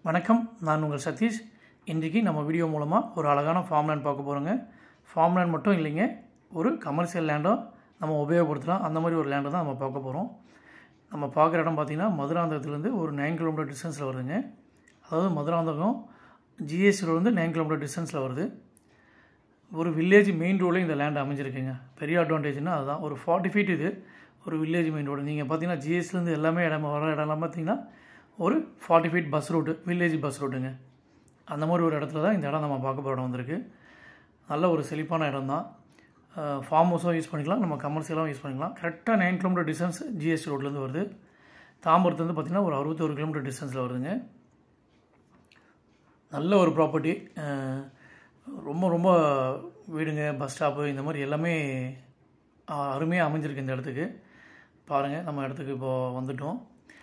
வணக்கம் நான் உங்கள் சதீஷ் இன்றைக்கி நம்ம வீடியோ மூலமாக ஒரு அழகான ஃபார்ம் லேண்ட் பார்க்க போகிறோங்க ஃபார்ம் லேண்ட் மட்டும் இல்லைங்க ஒரு கமர்ஷியல் லேண்டும் நம்ம உபயோகப்படுத்தலாம் அந்த மாதிரி ஒரு லேண்டை தான் நம்ம பார்க்க போகிறோம் நம்ம பார்க்குற இடம் பார்த்திங்கன்னா மதுராந்தகத்துலேருந்து ஒரு நைன் கிலோமீட்டர் டிஸ்டன்ஸில் வருதுங்க அதாவது மதுராந்தகம் ஜிஎஸ்டிலேருந்து நைன் கிலோமீட்டர் டிஸ்டன்ஸில் வருது ஒரு வில்லேஜ் மெயின் ரோடில் இந்த லேண்ட் அமைஞ்சிருக்குங்க பெரிய அட்வான்டேஜ்னா அதுதான் ஒரு ஃபார்ட்டி ஃபீட் இது ஒரு வில்லேஜ் மெயின் ரோடு நீங்கள் பார்த்தீங்கன்னா ஜிஎஸ்லேருந்து எல்லாமே இடம் வர இடம்லாம் பார்த்தீங்கன்னா ஒரு forty feet bus route village bus ரூட்டுங்க அந்த மாதிரி ஒரு இடத்துல தான் இந்த இடம் நம்ம பார்க்க போகிற இடம் வந்திருக்கு நல்ல ஒரு செழிப்பான இடம் தான் ஃபார்ம் ஹவுஸும் யூஸ் பண்ணிக்கலாம் நம்ம கமர்ஷியலாகவும் யூஸ் பண்ணிக்கலாம் கரெக்டாக நைன் கிலோமீட்டர் டிஸ்டன்ஸ் ஜிஎஸ்டி ரோட்லேருந்து வருது தாம்பரத்துலேருந்து பார்த்திங்கன்னா ஒரு அறுபத்தொரு கிலோமீட்டர் டிஸ்டன்ஸில் வருதுங்க நல்ல ஒரு ப்ராப்பர்ட்டி ரொம்ப ரொம்ப வீடுங்க பஸ் ஸ்டாப்பு இந்த மாதிரி எல்லாமே அருமையாக அமைஞ்சிருக்கு இந்த இடத்துக்கு பாருங்கள் நம்ம இடத்துக்கு இப்போது வந்துட்டோம்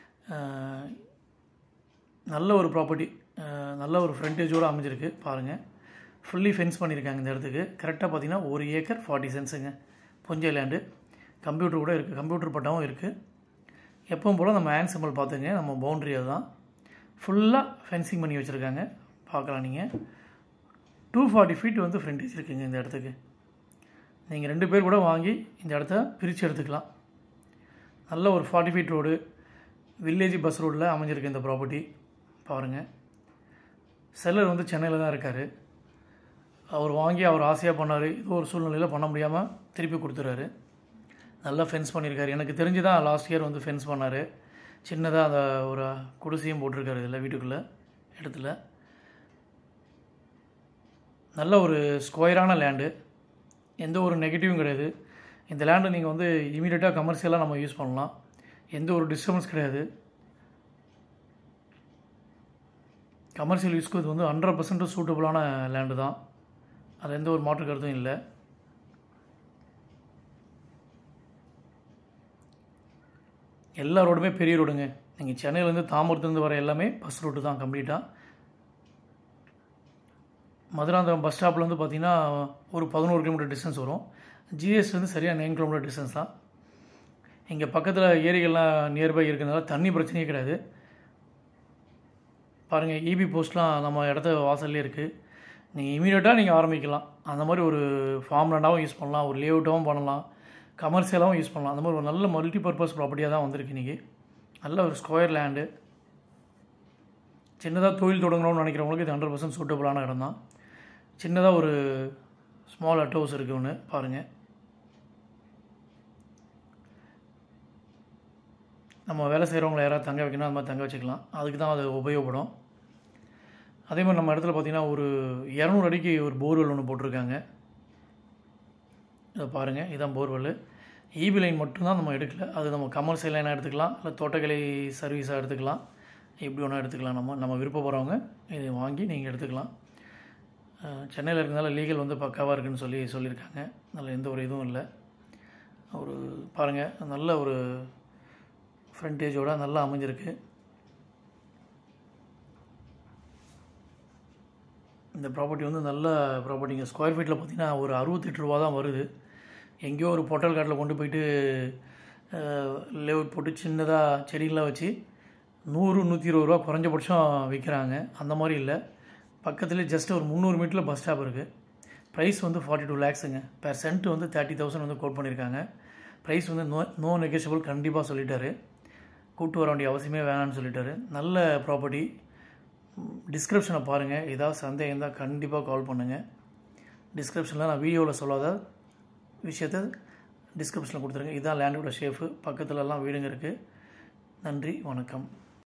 நல்ல ஒரு ப்ராப்பர்ட்டி நல்ல ஒரு ஃப்ரண்டேஜோடு அமைஞ்சிருக்கு பாருங்கள் ஃபுல்லி ஃபென்ஸ் பண்ணியிருக்காங்க இந்த இடத்துக்கு கரெக்டாக பார்த்தீங்கன்னா ஒரு ஏக்கர் ஃபார்ட்டி சென்ஸுங்க புஞ்சை லேண்டு கம்ப்யூட்டர் கூட இருக்குது கம்ப்யூட்டர் பட்டாவும் இருக்குது எப்பவும் போல் நம்ம ஹேண்ட் சிம்பிள் பார்த்துங்க நம்ம பவுண்ட்ரி அதுதான் ஃபுல்லாக ஃபென்சிங் பண்ணி வச்சுருக்காங்க பார்க்கலாம் நீங்கள் டூ ஃபார்ட்டி ஃபீட் வந்து ஃப்ரண்டேஜ் இருக்குங்க இந்த இடத்துக்கு நீங்கள் ரெண்டு பேர் கூட வாங்கி இந்த இடத்த பிரித்து எடுத்துக்கலாம் நல்ல ஒரு forty feet road village bus ரோடில் அமைஞ்சிருக்கு இந்த ப்ராப்பர்ட்டி பாருங்கள் செல்லர் வந்து சென்னையில் தான் இருக்கார் அவர் வாங்கி அவர் ஆசையாக பண்ணார் இது ஒரு சூழ்நிலையில் பண்ண முடியாமல் திருப்பி கொடுத்துறாரு நல்லா ஃபென்ஸ் பண்ணியிருக்காரு எனக்கு தெரிஞ்சு தான் லாஸ்ட் இயர் வந்து ஃபென்ஸ் பண்ணார் சின்னதாக அந்த ஒரு குடிசையும் போட்டிருக்காரு இதில் வீட்டுக்குள்ளே இடத்துல நல்ல ஒரு ஸ்கொயரான லேண்டு எந்த ஒரு நெகட்டிவும் கிடையாது இந்த லேண்டை நீங்கள் வந்து இமீடியட்டாக கமர்ஷியலாக நம்ம யூஸ் பண்ணலாம் எந்த ஒரு டிஸ்டர்பன்ஸ் கிடையாது கமர்ஷியல் யூஸ்க்கு இது வந்து ஹண்ட்ரட் பர்சன்ட் சூட்டபுளான லேண்டு தான் அது எந்த ஒரு மாற்று கருத்தும் இல்லை எல்லா ரோடுமே பெரிய ரோடுங்க நீங்கள் சென்னையிலேருந்து தாம்பரத்துலேருந்து வர எல்லாமே பஸ் ரூட்டு தான் கம்ப்ளீட்டாக மதுராந்தகம் பஸ் ஸ்டாப்லேருந்து பார்த்தீங்கன்னா ஒரு பதினோரு கிலோமீட்டர் டிஸ்டன்ஸ் வரும் ஜிஎஸ்லேருந்து சரியாக நைன் கிலோமீட்டர் டிஸ்டன்ஸ் தான் இங்கே பக்கத்தில் ஏரிகள்லாம் நியர்பை இருக்கிறதுனால தண்ணி பிரச்சனையே கிடையாது பாருங்கள் இபி போஸ்ட்லாம் நம்ம இடத்த வாசல்லே இருக்குது நீங்கள் இமீடியட்டாக நீங்கள் ஆரம்பிக்கலாம் அந்த மாதிரி ஒரு ஃபார்ம் லேண்டாகவும் யூஸ் பண்ணலாம் ஒரு லேஅவுட்டாகவும் பண்ணலாம் கமர்ஷியலாகவும் யூஸ் பண்ணலாம் அந்த மாதிரி ஒரு நல்ல மல்டி பர்பஸ் ப்ராப்பர்ட்டியாக தான் வந்திருக்கு இன்றைக்கி நல்ல ஒரு ஸ்கொயர் லேண்டு சின்னதாக தொழில் தொடங்கணும்னு நினைக்கிறவங்களுக்கு இது ஹண்ட்ரட் பர்சன்ட் சூட்டபுளான இடம் தான் சின்னதாக ஒரு ஸ்மால் அட் ஹவுஸ் இருக்குது ஒன்று பாருங்கள் நம்ம வேலை செய்கிறவங்கள யாராவது தங்க வைக்கணும் அது மாதிரி தங்க வச்சுக்கலாம் அதுக்கு தான் அது உபயோகப்படும் அதே மாதிரி நம்ம இடத்துல பார்த்திங்கன்னா ஒரு இரநூறு அடிக்கு ஒரு போர்வெல் ஒன்று போட்டிருக்காங்க இதை பாருங்கள் இதுதான் போர்வெல் ஈபி லைன் மட்டும்தான் நம்ம எடுக்கல அது நம்ம கமர்ஷியல் லைனாக எடுத்துக்கலாம் இல்லை தோட்டக்கலை சர்வீஸாக எடுத்துக்கலாம் எப்படி ஒன்றா எடுத்துக்கலாம் நம்ம நம்ம விருப்பப்படுறவங்க இதை வாங்கி நீங்கள் எடுத்துக்கலாம் சென்னையில் இருக்கிறதுனால லீகல் வந்து பக்காவாக இருக்குன்னு சொல்லி சொல்லியிருக்காங்க நல்ல எந்த ஒரு இதுவும் இல்லை ஒரு பாருங்கள் நல்ல ஒரு ஃப்ரண்டேஜோட நல்லா அமைஞ்சிருக்கு இந்த ப்ராப்பர்ட்டி வந்து நல்ல ப்ராப்பர்ட்டிங்க ஸ்கொயர் ஃபீட்டில் பார்த்திங்கன்னா ஒரு அறுபத்தெட்டு ரூபா தான் வருது எங்கேயோ ஒரு பொட்டல் காட்டில் கொண்டு போயிட்டு லேஅவுட் போட்டு சின்னதாக செடிகளாக வச்சு நூறு நூற்றி இருபது ரூபா குறைஞ்சபட்சம் விற்கிறாங்க அந்த மாதிரி இல்லை பக்கத்துலேயே ஜஸ்ட் ஒரு முந்நூறு மீட்டரில் பஸ் ஸ்டாப் இருக்குது ப்ரைஸ் வந்து ஃபார்ட்டி டூ லேக்ஸுங்க பெர் சென்ட் வந்து தேர்ட்டி தௌசண்ட் வந்து கோட் பண்ணியிருக்காங்க ப்ரைஸ் வந்து நோ நோ நெகோஷியபிள் கண்டிப்பாக சொல்லிட்டாரு கூப்பிட்டு வர வேண்டிய அவசியமே வேணான்னு சொல்லிட்டாரு நல்ல ப்ராப்பர்ட்டி டிஸ்கிரிப்ஷனை பாருங்கள் ஏதாவது சந்தேகம் இருந்தால் கண்டிப்பாக கால் பண்ணுங்கள் டிஸ்கிரிப்ஷனில் நான் வீடியோவில் சொல்லாத விஷயத்த டிஸ்கிரிப்ஷனில் கொடுத்துருங்க இதுதான் லேண்டோட ஷேஃபு பக்கத்துலலாம் வீடுங்க இருக்குது நன்றி வணக்கம்